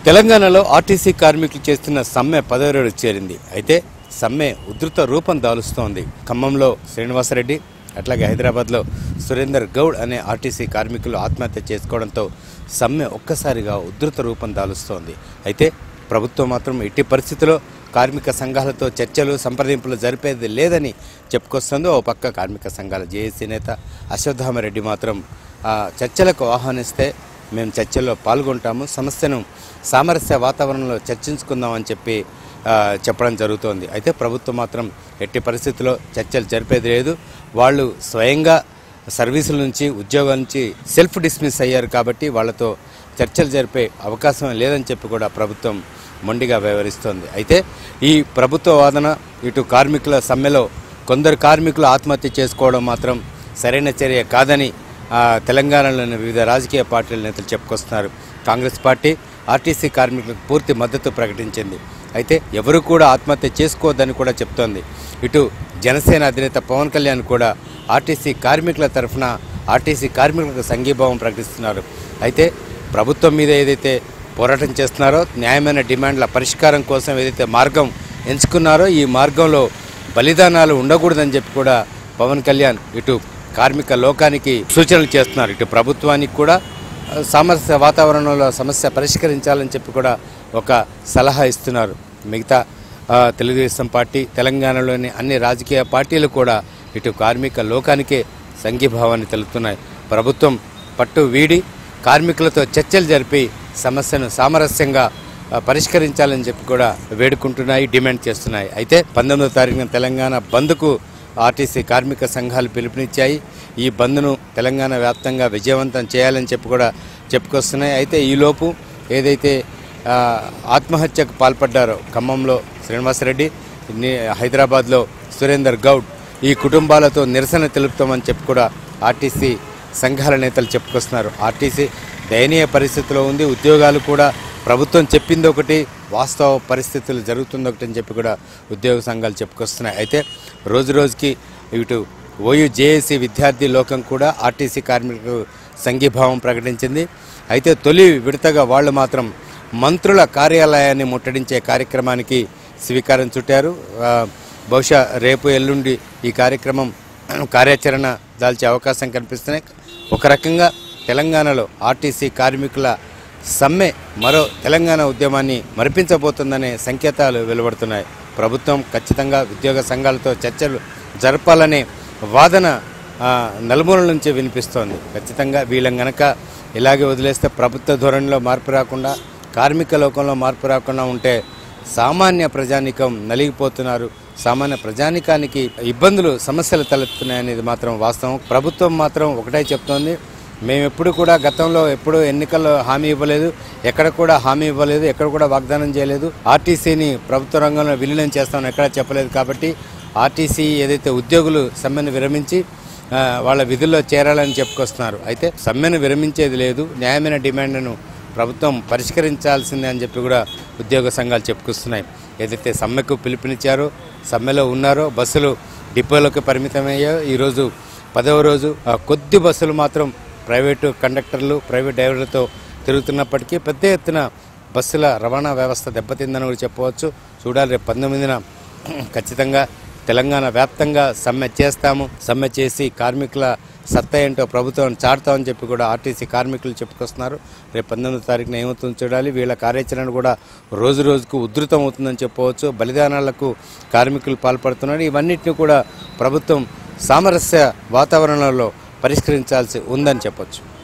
తెలంగాణలో ఆర్టీసీ కార్మికులు చేస్తున్న సమ్మె పదవి రోజు చేరింది అయితే సమ్మె ఉధృత రూపం దాలుస్తోంది ఖమ్మంలో శ్రీనివాసరెడ్డి అట్లాగే హైదరాబాద్లో సురేందర్ గౌడ్ అనే ఆర్టీసీ కార్మికులు ఆత్మహత్య చేసుకోవడంతో సమ్మె ఒక్కసారిగా ఉధృత రూపం దాలుస్తోంది అయితే ప్రభుత్వం మాత్రం ఎట్టి పరిస్థితుల్లో కార్మిక సంఘాలతో చర్చలు సంప్రదింపులు జరిపేది లేదని చెప్పుకొస్తుందో ఓ పక్క కార్మిక సంఘాల జేఏసీ నేత అశ్వత్థామరెడ్డి మాత్రం ఆ చర్చలకు ఆహ్వానిస్తే మేము చర్చల్లో పాల్గొంటాము సమస్యను సామరస్య వాతావరణంలో చర్చించుకుందామని చెప్పి ఆ, చెప్పడం జరుగుతోంది అయితే ప్రభుత్వం మాత్రం ఎట్టి పరిస్థితుల్లో చర్చలు జరిపేది లేదు వాళ్ళు స్వయంగా సర్వీసుల నుంచి ఉద్యోగాల నుంచి సెల్ఫ్ డిస్మిస్ అయ్యారు కాబట్టి వాళ్ళతో చర్చలు జరిపే అవకాశం లేదని చెప్పి కూడా ప్రభుత్వం మొండిగా వ్యవహరిస్తోంది అయితే ఈ ప్రభుత్వ వాదన ఇటు కార్మికుల సమ్మెలో కొందరు కార్మికులు ఆత్మహత్య చేసుకోవడం మాత్రం సరైన చర్య కాదని ఆ, తెలంగాణలోని వివిధ రాజకీయ పార్టీల నేతలు చెప్పుకొస్తున్నారు కాంగ్రెస్ పార్టీ ఆర్టీసీ కార్మికులకు పూర్తి మద్దతు ప్రకటించింది అయితే ఎవరు కూడా ఆత్మహత్య చేసుకోవద్దని కూడా చెప్తోంది ఇటు జనసేన అధినేత పవన్ కళ్యాణ్ కూడా ఆర్టీసీ కార్మికుల తరఫున ఆర్టీసీ కార్మికులకు సంఘీభావం ప్రకటిస్తున్నారు అయితే ప్రభుత్వం మీద ఏదైతే పోరాటం చేస్తున్నారో న్యాయమైన డిమాండ్ల పరిష్కారం కోసం ఏదైతే మార్గం ఎంచుకున్నారో ఈ మార్గంలో బలిదానాలు ఉండకూడదని చెప్పి కూడా పవన్ కళ్యాణ్ ఇటు కార్మిక లోకానికి సూచనలు చేస్తున్నారు ఇటు ప్రభుత్వానికి కూడా ఆ, సామరస్య వాతావరణంలో సమస్య పరిష్కరించాలని చెప్పి కూడా ఒక సలహా ఇస్తున్నారు మిగతా ఆ, తెలుగుదేశం పార్టీ తెలంగాణలోని అన్ని రాజకీయ పార్టీలు కూడా ఇటు కార్మిక లోకానికే సంఘీభావాన్ని తెలుపుతున్నాయి ప్రభుత్వం పట్టు వీడి కార్మికులతో చర్చలు జరిపి సమస్యను సామరస్యంగా ఆ, పరిష్కరించాలని చెప్పి కూడా వేడుకుంటున్నాయి డిమాండ్ చేస్తున్నాయి అయితే పంతొమ్మిదో తారీఖున తెలంగాణ బంద్కు ఆర్టీసీ కార్మిక సంఘాలు పిలుపునిచ్చాయి ఈ బంద్ను తెలంగాణ వ్యాప్తంగా విజయవంతం చేయాలని చెప్పి కూడా చెప్పుకొస్తున్నాయి అయితే ఈలోపు ఏదైతే ఆ, ఆత్మహత్యకు పాల్పడ్డారో ఖమ్మంలో శ్రీనివాసరెడ్డి ని- హైదరాబాద్లో సురేందర్ గౌడ్ ఈ కుటుంబాలతో నిరసన తెలుపుతామని చెప్పి కూడా ఆర్టీసీ సంఘాల నేతలు చెప్పుకొస్తున్నారు ఆర్టీసీ దయనీయ పరిస్థితిలో ఉంది ఉద్యోగాలు కూడా ప్రభుత్వం చెప్పింది ఒకటి వాస్తవ పరిస్థితులు జరుగుతుంది ఒకటి అని చెప్పి కూడా ఉద్యోగ సంఘాలు చెప్పుకొస్తున్నాయి అయితే రోజు రోజుకి ఇటు ఓయూ జేఏసీ విద్యార్థి లోకం కూడా ఆర్టీసీ కార్మికులకు సంఘీభావం ప్రకటించింది అయితే తొలి విడతగా వాళ్ళు మాత్రం మంత్రుల కార్యాలయాన్ని ముట్టడించే కార్యక్రమానికి స్వీకారం చుట్టారు ఆ, బహుశా రేపు ఎల్లుండి ఈ కార్యక్రమం కార్యాచరణ దాల్చే అవకాశం కనిపిస్తున్నాయి ఒక రకంగా తెలంగాణలో ఆర్టీసీ కార్మికుల సమ్మె మరో తెలంగాణ ఉద్యమాన్ని మరిపించబోతుందనే సంకేతాలు వెలువడుతున్నాయి ప్రభుత్వం ఖచ్చితంగా ఉద్యోగ సంఘాలతో చర్చలు జరపాలనే వాదన ఆ, నలుమూలల నుంచి వినిపిస్తోంది ఖచ్చితంగా వీళ్ళని గనక ఇలాగే వదిలేస్తే ప్రభుత్వ ధోరణిలో మార్పు రాకుండా కార్మిక లోకంలో మార్పు రాకుండా ఉంటే సామాన్య ప్రజానికం నలిగిపోతున్నారు సామాన్య ప్రజానికానికి ఇబ్బందులు సమస్యలు తలెత్తున్నాయనేది మాత్రం వాస్తవం ప్రభుత్వం మాత్రం ఒకటే చెప్తోంది మేము ఎప్పుడు కూడా గతంలో ఎప్పుడు ఎన్నికల్లో హామీ ఇవ్వలేదు ఎక్కడ కూడా హామీ ఇవ్వలేదు ఎక్కడ కూడా వాగ్దానం చేయలేదు ఆర్టీసీని ప్రభుత్వ రంగంలో విలీనం చేస్తామని ఎక్కడా చెప్పలేదు కాబట్టి ఆర్టీసీ ఏదైతే ఉద్యోగులు సమ్మెను విరమించి ఆ, వాళ్ళ విధుల్లో చేరాలని చెప్పుకొస్తున్నారు అయితే సమ్మెను విరమించేది లేదు న్యాయమైన డిమాండ్ను ప్రభుత్వం పరిష్కరించాల్సిందే అని చెప్పి కూడా ఉద్యోగ సంఘాలు చెప్పుకొస్తున్నాయి ఏదైతే సమ్మెకు పిలుపునిచ్చారో సమ్మెలో ఉన్నారో బస్సులు డిపోలకు పరిమితమయ్యాయో ఈరోజు పదవ రోజు ఆ, కొద్ది బస్సులు మాత్రం ప్రైవేటు కండక్టర్లు ప్రైవేట్ డ్రైవర్లతో తిరుగుతున్నప్పటికీ పెద్ద ఎత్తున బస్సుల రవాణా వ్యవస్థ దెబ్బతిందని కూడా చెప్పవచ్చు చూడాలి రేపు పంతొమ్మిదిన ఖచ్చితంగా తెలంగాణ వ్యాప్తంగా సమ్మె చేస్తాము సమ్మె చేసి కార్మికుల సత్తా ఏంటో ప్రభుత్వం చాటుతామని చెప్పి కూడా ఆర్టీసీ కార్మికులు చెప్పుకొస్తున్నారు రేపు పంతొమ్మిదో తారీఖున ఏమవుతుందో చూడాలి వీళ్ళ కార్యాచరణ కూడా రోజు రోజుకు ఉధృతం అవుతుందని చెప్పవచ్చు బలిదానాలకు కార్మికులు పాల్పడుతున్నారు ఇవన్నిటిని కూడా ప్రభుత్వం సామరస్య వాతావరణంలో పరిష్కరించాల్సి ఉందని చెప్పొచ్చు